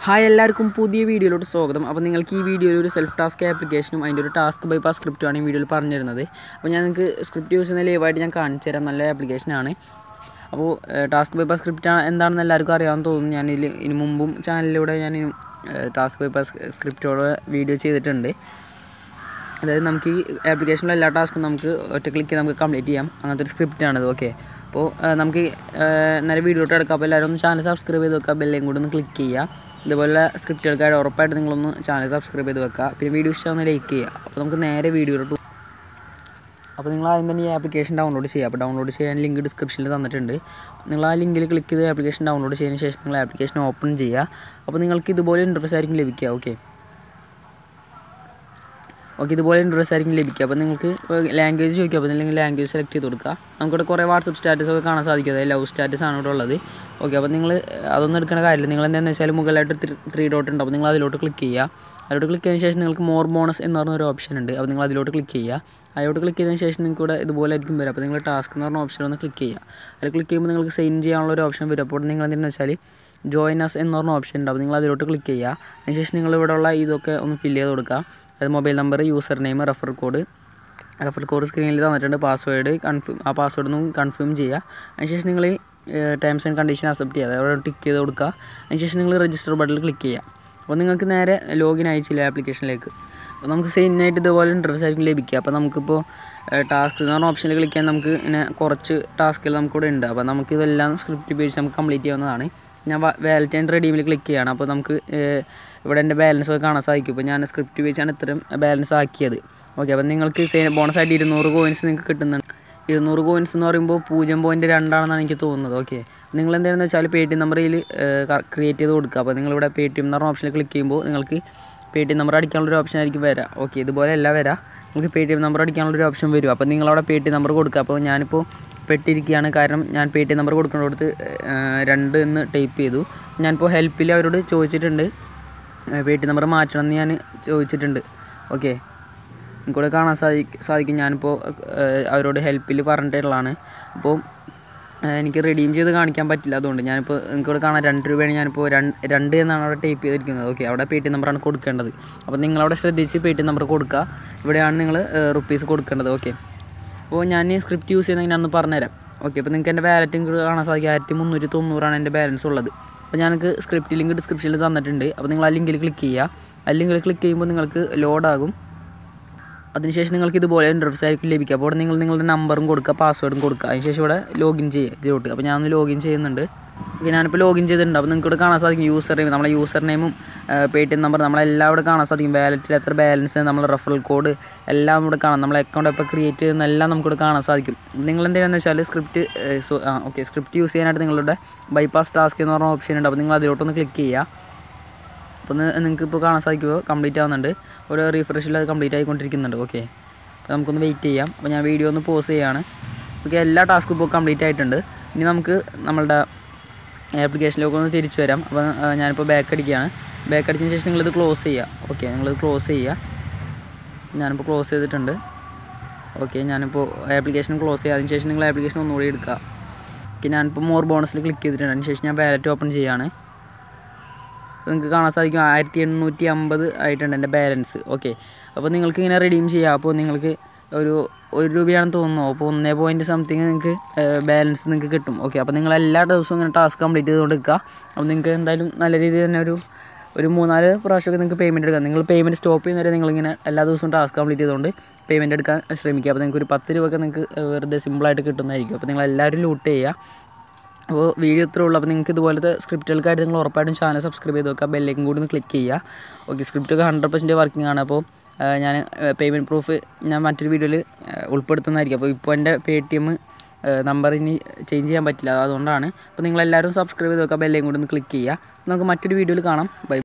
hi എല്ലാവർക്കും പുതിയ വീഡിയോയിലോട്ട് സ്വാഗതം അപ്പോൾ നിങ്ങൾക്ക് ഈ വീഡിയോയിൽ ഒരു സെൽഫ് ടാസ്ക് ആപ്ലിക്കേഷനും അതിൻ്റെ ഒരു ടാസ്ക് ബൈപ്പാസ് സ്ക്രിപ്റ്റുമാണ് ഈ വീഡിയോയിൽ പറഞ്ഞു തരുന്നത് അപ്പോൾ ഞാൻ നിങ്ങൾക്ക് സ്ക്രിപ്റ്റ് യൂസ് ചെയ്യുന്ന ലൈവായിട്ട് ഞാൻ കാണിച്ചു തരാം നല്ല ആപ്ലിക്കേഷനാണ് അപ്പോൾ ടാസ്ക് ബൈപ്പാസ് സ്ക്രിപ്റ്റ് എന്താണെന്ന് എല്ലാവർക്കും അറിയാമെന്ന് തോന്നുന്നു ഞാൻ ഇതിൽ ഇനി മുമ്പും ചാനലിലൂടെ ഞാൻ ടാസ്ക് ബൈപ്പാസ് സ്ക്രിപ്റ്റോടെ വീഡിയോ ചെയ്തിട്ടുണ്ട് അതായത് നമുക്ക് ഈ ആപ്ലിക്കേഷനിലെ എല്ലാ ടാസ്കും നമുക്ക് ഒറ്റ ക്ലിക്ക് നമുക്ക് കംപ്ലീറ്റ് ചെയ്യാം അങ്ങനത്തെ ഒരു സ്ക്രിപ്റ്റാണിത് ഓക്കെ അപ്പോൾ നമുക്ക് നല്ല വീഡിയോട്ട് എടുക്കാം അപ്പോൾ എല്ലാവരും ഒന്ന് ചാനൽ സബ്സ്ക്രൈബ് ചെയ്ത് വെക്കുക ബെല്ലേയും കൂടി ഒന്ന് ക്ലിക്ക് ചെയ്യുക ഇതുപോലെ സ്ക്രിപ്റ്റുകൾക്കായിട്ട് ഉറപ്പായിട്ട് നിങ്ങളൊന്ന് ചാനൽ സബ്സ്ക്രൈബ് ചെയ്ത് വെക്കുക പിന്നെ വീഡിയോ ഇഷ്ടം ഒന്ന് ലൈക്ക് ചെയ്യുക അപ്പോൾ നമുക്ക് നേരെ വീഡിയോയിലോട്ട് അപ്പോൾ നിങ്ങൾ ആദ്യം തന്നെ ഈ ആപ്ലിക്കേഷൻ ഡൗൺലോഡ് ചെയ്യുക അപ്പോൾ ഡൗൺലോഡ് ചെയ്യാൻ ലിങ്ക് ഡിസ്ക്രിപ്ഷനിൽ തന്നിട്ടുണ്ട് നിങ്ങൾ ആ ലിങ്കിൽ ക്ലിക്ക് ചെയ്ത് ആപ്ലിക്കേഷൻ ഡൗൺലോഡ് ചെയ്തതിന് ശേഷം നിങ്ങൾ ആപ്ലിക്കേഷൻ ഓപ്പൺ ചെയ്യുക അപ്പോൾ നിങ്ങൾക്ക് ഇതുപോലെ ഇൻട്രസ്റ്റ് ആയിരിക്കും ലഭിക്കുക ഓക്കെ ഓക്കെ ഇതുപോലെ ഇൻട്രസ്റ്റ് ആയിരിക്കും ലഭിക്കുക അപ്പോൾ നിങ്ങൾക്ക് ലാംഗ്വേജ് ചോദിക്കുക അപ്പോൾ അല്ലെങ്കിൽ ലാംഗ്വേജ് സെലക്ട് ചെയ്ത് കൊടുക്കുക നമുക്കിവിടെ കുറേ വാട്സപ്പ് സ്റ്റാറ്റസ് ഒക്കെ കാണാൻ സാധിക്കും അതായത് ലവ് സ്റ്റാറ്റസ് ആണ് ഇവിടെ ഉള്ളത് ഓക്കെ അപ്പോൾ നിങ്ങൾ അതൊന്നും എടുക്കേണ്ട കാര്യമില്ല നിങ്ങൾ എന്താണെന്ന് വെച്ചാൽ മുകളിലായിട്ട് ത്രീ ഡോട്ട് ഉണ്ട് അപ്പോൾ നിങ്ങൾ അതിലോട്ട് ക്ലിക്ക് ചെയ്യുക അതിലോട്ട് ക്ലിക്ക് ചെയ്തതിന് ശേഷം നിങ്ങൾക്ക് മോർ ബോണസ് എന്ന് പറഞ്ഞ ഒരു ഓപ്ഷൻ ഉണ്ട് അപ്പോൾ നിങ്ങൾ അതിലോട്ട് ക്ലിക്ക് ചെയ്യുക അതിലോട്ട് ക്ലിക്ക് ചെയ്തതിന് ശേഷം നിങ്ങൾക്ക് ഇവിടെ ഇതുപോലെ ആയിരിക്കും വരും അപ്പോൾ നിങ്ങൾ ടാസ്ക് എന്ന് പറഞ്ഞ ഓപ്ഷൻ ഒന്ന് ക്ലിക്ക് ചെയ്യുക അതിൽ ക്ലിക്ക് ചെയ്യുമ്പോൾ നിങ്ങൾക്ക് സെയിൻ ചെയ്യാനുള്ള ഒരു ഓപ്ഷൻ വരും അപ്പോൾ നിങ്ങൾ എന്തെന്ന് വെച്ചാൽ ജോയിൻ അസ് എന്ന് പറഞ്ഞ ഓപ്ഷൻ ഉണ്ട് അപ്പോൾ നിങ്ങൾ അതിലോട്ട് ക്ലിക്ക് ചെയ്യുക അതിനുശേഷം നിങ്ങൾ ഇവിടെ ഉള്ള ഇതൊക്കെ ഒന്ന് ഫില്ല് ചെയ്ത് കൊടുക്കുക അതായത് mobile number user name refer code refer code സ്ക്രീനിൽ തന്നിട്ടുണ്ട് പാസ്വേഡ് കൺഫേം ആ പാസ്വേഡ് ഒന്ന് കൺഫേം ചെയ്യുക അതിനുശേഷം നിങ്ങൾ ടേംസ് ആൻഡ് കണ്ടീഷൻ അക്സെപ്റ്റ് ചെയ്യുക അതായത് ടിക്ക് ചെയ്ത് കൊടുക്കുക അതിനുശേഷം നിങ്ങൾ രജിസ്റ്റർ ബട്ടണിൽ ക്ലിക്ക് ചെയ്യുക അപ്പോൾ നിങ്ങൾക്ക് നേരെ ലോഗിൻ അയച്ചില്ല ആപ്ലിക്കേഷനിലേക്ക് അപ്പോൾ നമുക്ക് സെയിനായിട്ട് ഇതുപോലെ ഇൻട്രസ്റ്റ് ആയിരിക്കും ലഭിക്കുക അപ്പോൾ നമുക്കിപ്പോൾ ടാസ്ക് എന്ന് പറഞ്ഞ ഓപ്ഷനിൽ ക്ലിക്ക് ചെയ്യാൻ നമുക്ക് ഇങ്ങനെ കുറച്ച് ടാസ്കുകൾ നമുക്കിവിടെ ഉണ്ട് അപ്പോൾ നമുക്ക് ഇതെല്ലാം സ്ക്രിപ്റ്റ് ഉപയോഗിച്ച് നമുക്ക് കംപ്ലീറ്റ് ചെയ്യാവുന്നതാണ് ഞാൻ വാലറ്റ് ആൻഡ് റെഡീമിൽ ക്ലിക്ക് ചെയ്യണം അപ്പോൾ നമുക്ക് ഇവിടെ എൻ്റെ ബാലൻസ് ഒക്കെ കാണാൻ സാധിക്കും ഇപ്പോൾ ഞാൻ സ്ക്രിപ്റ്റ് ഉപയോഗിച്ചാണ് ഇത്രയും ബാലൻസ് ആക്കിയത് ഓക്കെ അപ്പോൾ നിങ്ങൾക്ക് ബോണസ് ആയിട്ട് ഇരുന്നൂറ് കോയിൻസ് നിങ്ങൾക്ക് കിട്ടുന്നുണ്ട് ഇരുന്നൂറ് കോയിൻസ് എന്ന് പറയുമ്പോൾ പൂജ്യം പോയിൻറ്റ് രണ്ടാണെന്നാണ് എനിക്ക് തോന്നുന്നത് ഓക്കെ നിങ്ങൾ എന്താണെന്ന് വെച്ചാൽ പേ ടി എം നമ്പറിൽ ക്രിയേറ്റ് ചെയ്ത് കൊടുക്കുക അപ്പോൾ നിങ്ങളിവിടെ പേ ടി എം എന്ന് പറഞ്ഞ ഓപ്ഷനിൽ ക്ലിക്ക് ചെയ്യുമ്പോൾ നിങ്ങൾക്ക് പേ ടി എം നമ്പർ അടിക്കാനുള്ളൊരു ഓപ്ഷൻ ആയിരിക്കും വരാം ഓക്കെ ഇതുപോലെ അല്ല വരാം നമുക്ക് പേ ടി എം നമ്പർ അടിക്കാനുള്ളൊരു ഓപ്ഷൻ വരും അപ്പോൾ നിങ്ങളവിടെ പേ ടി എം നമ്പർ കൊടുക്കുക അപ്പോൾ ഞാനിപ്പോൾ പെട്ടിരിക്കുകയാണ് കാരണം ഞാൻ പേ ടി എം നമ്പർ കൊടുക്കുന്നിടത്ത് രണ്ട് എന്ന് ടൈപ്പ് ചെയ്തു ഞാനിപ്പോൾ ഹെൽപ്പിൽ അവരോട് ചോദിച്ചിട്ടുണ്ട് പേ ടി നമ്പർ മാറ്റണം എന്ന് ഞാൻ ചോദിച്ചിട്ടുണ്ട് ഓക്കെ എനിക്കിവിടെ കാണാൻ സാധിക്കും സാധിക്കും ഞാനിപ്പോൾ അവരോട് ഹെൽപ്പിൽ പറഞ്ഞിട്ടുള്ളതാണ് അപ്പോൾ എനിക്ക് റെഡീം ചെയ്ത് കാണിക്കാൻ പറ്റില്ല അതുകൊണ്ട് ഞാനിപ്പോൾ എനിക്കിവിടെ കാണാൻ രണ്ട് രൂപയാണ് ഞാനിപ്പോൾ രണ്ട് എന്നാണ് അവിടെ ടൈപ്പ് ചെയ്തിരിക്കുന്നത് ഓക്കെ അവിടെ പേ ടി നമ്പറാണ് കൊടുക്കേണ്ടത് അപ്പോൾ നിങ്ങളവിടെ ശ്രദ്ധിച്ച് പേ ടി നമ്പർ കൊടുക്കുക ഇവിടെയാണ് നിങ്ങൾ റുപ്പീസ് കൊടുക്കേണ്ടത് ഓക്കെ അപ്പോൾ ഞാൻ സ്ക്രിപ്റ്റ് യൂസ് ചെയ്യുന്നത് ഞാനൊന്ന് പറഞ്ഞുതരാം ഓക്കെ അപ്പോൾ നിങ്ങൾക്ക് എൻ്റെ വാലറ്റും കാണാൻ സാധിക്കും ആയിരത്തി മുന്നൂറ്റി തൊണ്ണൂറാണ് എൻ്റെ ബാലൻസ് ഉള്ളത് അപ്പോൾ ഞങ്ങൾക്ക് സ്ക്രിപ്റ്റ് ലിങ്ക് ഡിസ്ക്രിപ്ഷനിൽ തന്നിട്ടുണ്ട് അപ്പോൾ നിങ്ങൾ ആ ലിങ്കിൽ ക്ലിക്ക് ചെയ്യുക ആ ലിങ്കിൽ ക്ലിക്ക് ചെയ്യുമ്പോൾ നിങ്ങൾക്ക് ലോഡാകും അതിനുശേഷം നിങ്ങൾക്ക് ഇതുപോലെ ഇൻ്റർഫേസ് ആയിരിക്കും ലഭിക്കുക അപ്പോൾ നിങ്ങൾ നിങ്ങളുടെ നമ്പറും കൊടുക്കുക പാസ്വേഡും കൊടുക്കുക അതിനുശേഷം ഇവിടെ ലോഗിൻ ചെയ്യുക ഇതിലോട്ട് അപ്പോൾ ഞാനൊന്ന് ലോഗിൻ ചെയ്യുന്നുണ്ട് ഓക്കെ ഞാനിപ്പോൾ ലോഗിൻ ചെയ്തിട്ടുണ്ട് അപ്പോൾ നിങ്ങൾക്ക് ഇവിടെ കാണാൻ സാധിക്കും യൂസർ നെയിം നമ്മളെ യൂസർ നെയിമും പേ ടി എം നമ്പർ നമ്മളെല്ലാം ഇവിടെ കാണാൻ സാധിക്കും വാലറ്റിൽ എത്ര ബാലൻസ് നമ്മൾ റെഫറൽ കോഡ് എല്ലാം ഇവിടെ കാണാം നമ്മളെ അക്കൗണ്ട് എപ്പോൾ ക്രിയേറ്റ് ചെയ്യുന്നതെല്ലാം നമുക്കിവിടെ കാണാൻ സാധിക്കും നിങ്ങൾ എന്തെയ്യാന്ന് വെച്ചാൽ സ്ക്രിപ്റ്റ് ഓക്കെ സ്ക്രിപ്റ്റ് യൂസ് ചെയ്യാനായിട്ട് നിങ്ങളുടെ ബൈപ്പാസ് ടാസ്ക് എന്ന് പറഞ്ഞ ഓപ്ഷൻ ഉണ്ട് അപ്പോൾ നിങ്ങൾ അതിലോട്ടൊന്ന് ക്ലിക്ക് ചെയ്യുക അപ്പോൾ നിങ്ങൾക്ക് ഇപ്പോൾ കാണാൻ സാധിക്കുമോ കംപ്ലീറ്റ് ആവുന്നുണ്ട് ഒരു റീഫ്രഷിൽ അത് കംപ്ലീറ്റ് ആയിക്കൊണ്ടിരിക്കുന്നുണ്ട് ഓക്കെ അപ്പോൾ നമുക്കൊന്ന് വെയിറ്റ് ചെയ്യാം അപ്പോൾ ഞാൻ വീഡിയോ ഒന്ന് പോസ് ചെയ്യുകയാണ് ഓക്കെ എല്ലാ ടാസ്കും ഇപ്പോൾ കംപ്ലീറ്റ് ആയിട്ടുണ്ട് ഇനി നമുക്ക് നമ്മളുടെ ആപ്ലിക്കേഷനിലേക്ക് ഒന്ന് തിരിച്ചു വരാം അപ്പോൾ ഞാനിപ്പോൾ ബാക്ക് അടിക്കുകയാണ് ബാക്ക് അടിച്ചതിന് ശേഷം നിങ്ങളിത് ക്ലോസ് ചെയ്യുക ഓക്കെ നിങ്ങളിത് ക്ലോസ് ചെയ്യുക ഞാനിപ്പോൾ ക്ലോസ് ചെയ്തിട്ടുണ്ട് ഓക്കെ ഞാനിപ്പോൾ ആപ്ലിക്കേഷൻ ക്ലോസ് ചെയ്യുക അതിന് ശേഷം നിങ്ങൾ ആപ്ലിക്കേഷൻ ഒന്നുകൂടി എടുക്കുക ഓക്കെ ഞാനിപ്പോൾ മോർ ബോണസിൽ ക്ലിക്ക് ചെയ്തിട്ടുണ്ട് അതിന് ശേഷം ഞാൻ വാലറ്റ് ഓപ്പൺ ചെയ്യുകയാണ് നിങ്ങൾക്ക് കാണാൻ സാധിക്കും ആയിരത്തി എണ്ണൂറ്റി അമ്പത് ആയിട്ടുണ്ട് എൻ്റെ ബാലൻസ് ഓക്കെ അപ്പോൾ നിങ്ങൾക്ക് ഇങ്ങനെ റെഡീം ചെയ്യാം അപ്പോൾ നിങ്ങൾക്ക് ഒരു ഒരു രൂപയാണെന്ന് തോന്നുന്നു അപ്പോൾ ഒന്നേ പോയിൻറ്റ് സംതിങ് നിങ്ങൾക്ക് ബാലൻസ് നിങ്ങൾക്ക് കിട്ടും ഓക്കെ അപ്പോൾ നിങ്ങൾ എല്ലാ ദിവസവും ഇങ്ങനെ ടാസ്ക് കംപ്ലീറ്റ് ചെയ്തുകൊണ്ട് നിൽക്കുക അപ്പോൾ നിങ്ങൾക്ക് എന്തായാലും നല്ല രീതിയിൽ തന്നെ ഒരു ഒരു മൂന്നാല് പ്രാവശ്യമൊക്കെ നിങ്ങൾക്ക് പേയ്മെൻറ്റ് എടുക്കാം നിങ്ങൾ പേയ്മെൻറ്റ് സ്റ്റോപ്പ് ചെയ്യുന്നവരെ നിങ്ങളിങ്ങനെ എല്ലാ ദിവസവും ടാസ്ക് കംപ്ലീറ്റ് ചെയ്തുകൊണ്ട് പേയ്മെൻറ്റ് എടുക്കാൻ ശ്രമിക്കുക അപ്പോൾ നിങ്ങൾക്ക് ഒരു പത്ത് രൂപയൊക്കെ നിങ്ങൾക്ക് വെറുതെ സിമ്പിളായിട്ട് കിട്ടുന്നതായിരിക്കും അപ്പോൾ നിങ്ങൾ എല്ലാവരും ലൂട്ട് ചെയ്യുക അപ്പോൾ വീഡിയോ ഇത്രേ ഉള്ളൂ അപ്പോൾ നിങ്ങൾക്ക് ഇതുപോലത്തെ സ്ക്രിപ്റ്റുകൾക്കായിട്ട് നിങ്ങൾ ഉറപ്പായിട്ടും ചാനൽ സബ്സ്ക്രൈബ് ചെയ്ത് വെക്കുക ബെല്ലേക്കും കൂടി ഒന്ന് ക്ലിക്ക് ചെയ്യുക ഓക്കെ സ്ക്രിപ്റ്റൊക്കെ ഹൺഡ്രഡ് പെർസെൻറ്റ് വർക്കിംഗ് ആണ് അപ്പോൾ ഞാൻ പേയ്മെൻറ്റ് പ്രൂഫ് ഞാൻ മറ്റൊരു വീഡിയോയിൽ ഉൾപ്പെടുത്തുന്നതായിരിക്കും അപ്പോൾ ഇപ്പോൾ എൻ്റെ പേ ടി എം നമ്പർ ഇനി ചേഞ്ച് ചെയ്യാൻ പറ്റില്ല അതുകൊണ്ടാണ് അപ്പോൾ നിങ്ങളെല്ലാവരും സബ്സ്ക്രൈബ് ചെയ്ത് വെക്കുക ബെല്ലേക്കും കൂടി ഒന്ന് ക്ലിക്ക് ചെയ്യുക നമുക്ക് മറ്റൊരു വീഡിയോയിൽ കാണാം ബൈ